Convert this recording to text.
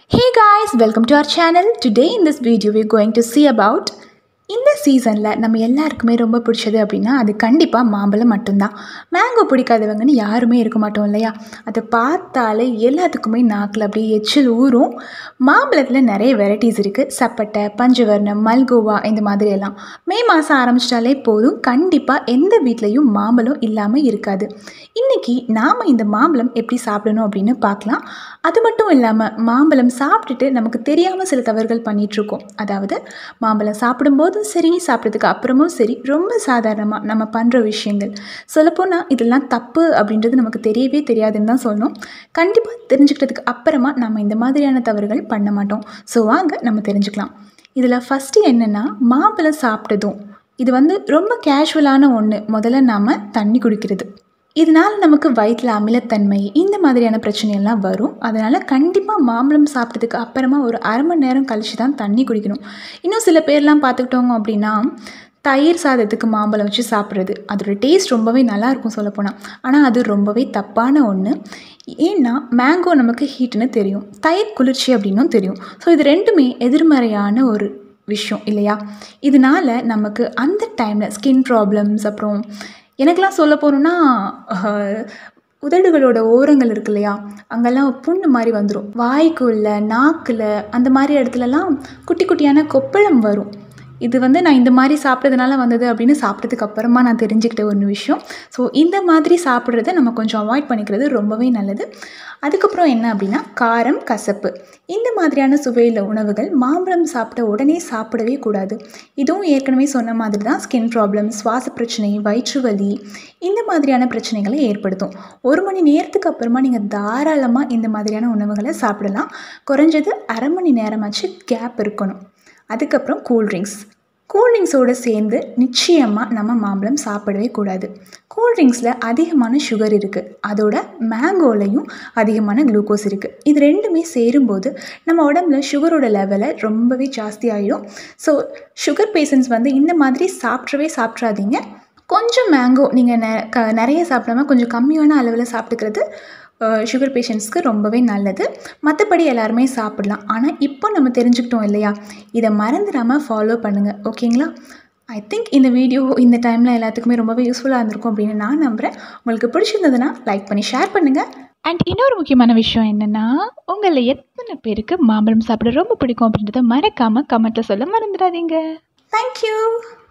Hey guys, welcome to our channel. Today in this video we're going to see about இந்த சீசனில் நம்ம எல்லாருக்குமே ரொம்ப பிடிச்சது அப்படின்னா அது கண்டிப்பாக மாம்பழம் மட்டும்தான் மேங்கோ பிடிக்காதவங்கன்னு யாருமே இருக்க மாட்டோம் இல்லையா அதை பார்த்தாலே எல்லாத்துக்குமே நாக்கில் அப்படியே எச்சில் ஊறும் மாம்பழத்தில் நிறைய வெரைட்டிஸ் இருக்குது சப்பட்டை பஞ்சவர்ணம் மல்கோவா இந்த மாதிரி எல்லாம் மே மாதம் ஆரம்பிச்சிட்டாலே போதும் கண்டிப்பாக எந்த வீட்லேயும் மாம்பழம் இல்லாமல் இருக்காது இன்றைக்கி நாம் இந்த மாம்பழம் எப்படி சாப்பிடணும் அப்படின்னு பார்க்கலாம் அது மட்டும் இல்லாமல் மாம்பழம் சாப்பிட்டுட்டு நமக்கு தெரியாமல் சில தவறுகள் பண்ணிகிட்ருக்கோம் அதாவது மாம்பழம் சாப்பிடும்போதும் சரி சாப்பிட்டதுக்கு அப்புறமும் சரி ரொம்ப சாதாரணமாக நம்ம பண்ணுற விஷயங்கள் சொல்லப்போனால் இதெல்லாம் தப்பு அப்படின்றது நமக்கு தெரியவே தெரியாதுன்னு தான் சொல்லணும் கண்டிப்பாக தெரிஞ்சுக்கிட்டதுக்கு அப்புறமா நம்ம இந்த மாதிரியான தவறுகள் பண்ண மாட்டோம் ஸோ வாங்க நம்ம தெரிஞ்சுக்கலாம் இதில் ஃபஸ்ட்டு என்னென்னா மாம்பழம் சாப்பிட்டதும் இது வந்து ரொம்ப கேஷுவலான ஒன்று முதல்ல நாம் தண்ணி குடிக்கிறது இதனால் நமக்கு வயிற்றில் அமிலத்தன்மை இந்த மாதிரியான பிரச்சனையெல்லாம் வரும் அதனால் கண்டிப்பாக மாம்பழம் சாப்பிட்டதுக்கு அப்புறமா ஒரு அரை மணி நேரம் கழித்து தான் தண்ணி குடிக்கணும் இன்னும் சில பேர்லாம் பார்த்துக்கிட்டோங்க அப்படின்னா தயிர் சாதத்துக்கு மாம்பழம் வச்சு சாப்பிட்றது அதோட டேஸ்ட் ரொம்பவே நல்லாயிருக்கும் சொல்லப்போனால் ஆனால் அது ரொம்பவே தப்பான ஒன்று ஏன்னா மேங்கோ நமக்கு ஹீட்டுன்னு தெரியும் தயிர் குளிர்ச்சி அப்படின்னும் தெரியும் ஸோ இது ரெண்டுமே எதிர்மறையான ஒரு விஷயம் இல்லையா இதனால் நமக்கு அந்த டைமில் ஸ்கின் ப்ராப்ளம்ஸ் அப்புறம் எனக்கெலாம் சொல்ல போகணுன்னா உதடுகளோட ஓரங்கள் இருக்கு இல்லையா அங்கெல்லாம் புண்ணு மாதிரி வந்துடும் வாய்க்குள்ள நாக்கில் அந்த மாதிரி இடத்துலலாம் குட்டி குட்டியான கொப்பளம் வரும் இது வந்து நான் இந்த மாதிரி சாப்பிட்டதுனால வந்தது அப்படின்னு சாப்பிட்டதுக்கு அப்புறமா நான் தெரிஞ்சுக்கிட்ட ஒரு விஷயம் ஸோ இந்த மாதிரி சாப்பிட்றத நம்ம கொஞ்சம் அவாய்ட் பண்ணிக்கிறது ரொம்பவே நல்லது அதுக்கப்புறம் என்ன அப்படின்னா காரம் கசப்பு இந்த மாதிரியான சுவையில் உணவுகள் மாம்பழம் சாப்பிட்ட உடனே சாப்பிடவே கூடாது இதுவும் ஏற்கனவே சொன்ன மாதிரி தான் ஸ்கின் ப்ராப்ளம் சுவாச பிரச்சனை வயிற்று வலி இந்த மாதிரியான பிரச்சனைகளை ஏற்படுத்தும் ஒரு மணி நேரத்துக்கு அப்புறமா நீங்கள் தாராளமாக இந்த மாதிரியான உணவுகளை சாப்பிடலாம் குறைஞ்சது அரை மணி நேரமாச்சு கேப் இருக்கணும் அதுக்கப்புறம் கூல்ட்ரிங்க்ஸ் கூல்ட்ரிங்க்ஸோடு சேர்ந்து நிச்சயமாக நம்ம மாம்பழம் சாப்பிடவே கூடாது கூல்ட்ரிங்க்ஸில் அதிகமான சுகர் இருக்குது அதோட மேங்கோலையும் அதிகமான குளுக்கோஸ் இருக்குது இது ரெண்டுமே சேரும்போது நம்ம உடம்புல சுகரோட லெவலை ரொம்பவே ஜாஸ்தி ஆகிடும் ஸோ சுகர் பேஷண்ட்ஸ் வந்து இந்த மாதிரி சாப்பிட்றவே சாப்பிட்றாதீங்க கொஞ்சம் மேங்கோ நீங்கள் நெ க நிறைய சாப்பிடாம கொஞ்சம் கம்மியான அளவில் சாப்பிட்டுக்கிறது சுகர் பேஷண்ட்ஸ்க்கு ரொம்பவே நல்லது மற்றபடி எல்லாருமே சாப்பிடலாம் ஆனால் இப்போ நம்ம தெரிஞ்சுக்கிட்டோம் இல்லையா இதை மறந்துடாமல் ஃபாலோ பண்ணுங்கள் ஓகேங்களா ஐ திங்க் இந்த வீடியோ இந்த டைமில் எல்லாத்துக்குமே ரொம்பவே யூஸ்ஃபுல்லாக இருந்திருக்கும் அப்படின்னு நான் நம்புகிறேன் உங்களுக்கு பிடிச்சிருந்ததுன்னா லைக் பண்ணி ஷேர் பண்ணுங்கள் அண்ட் இன்னொரு முக்கியமான விஷயம் என்னென்னா உங்களில் எத்தனை பேருக்கு மாம்பழம் சாப்பிட ரொம்ப பிடிக்கும் அப்படின்றத மறக்காமல் கமெண்ட்டில் சொல்ல மறந்துடாதீங்க தேங்க்யூ